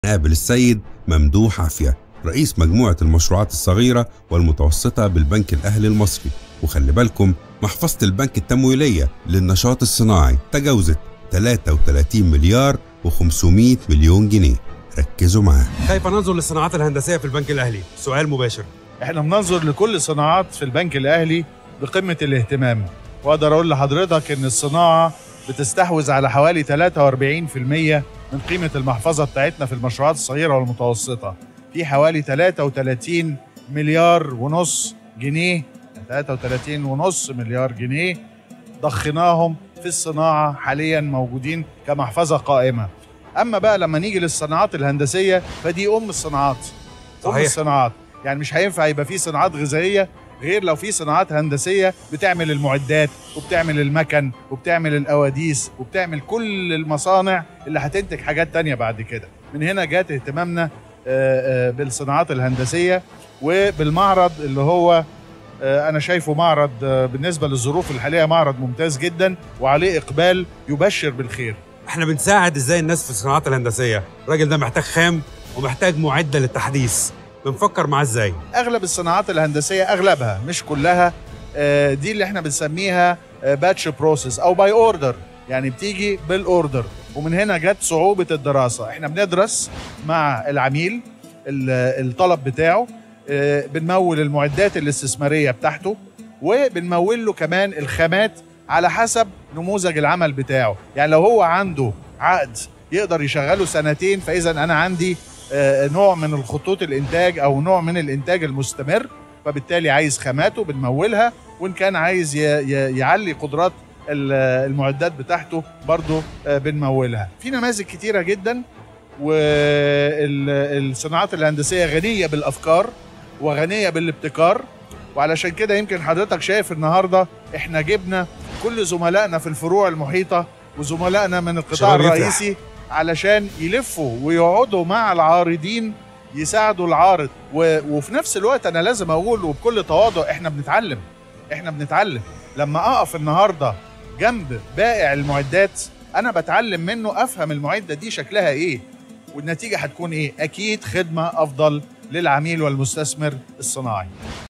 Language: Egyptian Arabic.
نقابل السيد ممدوح عافية رئيس مجموعة المشروعات الصغيرة والمتوسطة بالبنك الأهلي المصري وخلي بالكم محفظة البنك التمويلية للنشاط الصناعي تجاوزت 33 مليار و500 مليون جنيه ركزوا معاه كيف ننظر للصناعات الهندسيه في البنك الاهلي؟ سؤال مباشر احنا بننظر لكل الصناعات في البنك الاهلي بقمه الاهتمام واقدر اقول لحضرتك ان الصناعه بتستحوذ على حوالي 43% من قيمه المحفظه بتاعتنا في المشروعات الصغيره والمتوسطه في حوالي 33 مليار ونص جنيه 33 ونص مليار جنيه ضخناهم في الصناعه حاليا موجودين كمحفظه قائمه اما بقى لما نيجي للصناعات الهندسيه فدي ام الصناعات ام صحيح. الصناعات يعني مش هينفع يبقى في صناعات غذائيه غير لو في صناعات هندسيه بتعمل المعدات وبتعمل المكن وبتعمل القواديس وبتعمل كل المصانع اللي هتنتج حاجات تانية بعد كده من هنا جات اهتمامنا آه، آه، بالصناعات الهندسيه وبالمعرض اللي هو آه، انا شايفه معرض آه، بالنسبه للظروف الحاليه معرض ممتاز جدا وعليه اقبال يبشر بالخير احنا بنساعد ازاي الناس في الصناعات الهندسيه؟ الراجل ده محتاج خام ومحتاج معده للتحديث بنفكر معاه ازاي؟ اغلب الصناعات الهندسيه اغلبها مش كلها آه، دي اللي احنا بنسميها باتش بروسيس او باي اوردر يعني بتيجي بالاوردر ومن هنا جت صعوبه الدراسه احنا بندرس مع العميل ال- الطلب بتاعه آه، بنمول المعدات الاستثماريه بتاعته وبنمول له كمان الخامات على حسب نموذج العمل بتاعه يعني لو هو عنده عقد يقدر يشغله سنتين فاذا انا عندي آه، نوع من الخطوط الانتاج او نوع من الانتاج المستمر فبالتالي عايز خاماته بنمولها وان كان عايز ي- ي- يعلي قدرات ال- المعدات بتاعته برضه آه، بنمولها في نماذج كتيره جدا والصناعات الهندسيه غنيه بالافكار وغنيه بالابتكار وعلشان كده يمكن حضرتك شايف النهارده احنا جبنا كل زملائنا في الفروع المحيطه وزملائنا من القطاع شباب يفرح. الرئيسي علشان يلفوا ويقعدوا مع العارضين يساعدوا العارض و... وفي نفس الوقت انا لازم اقول وبكل تواضع احنا بنتعلم احنا بنتعلم لما اقف النهارده جنب بائع المعدات انا بتعلم منه افهم المعده دي شكلها ايه والنتيجه هتكون ايه اكيد خدمه افضل للعميل والمستثمر الصناعي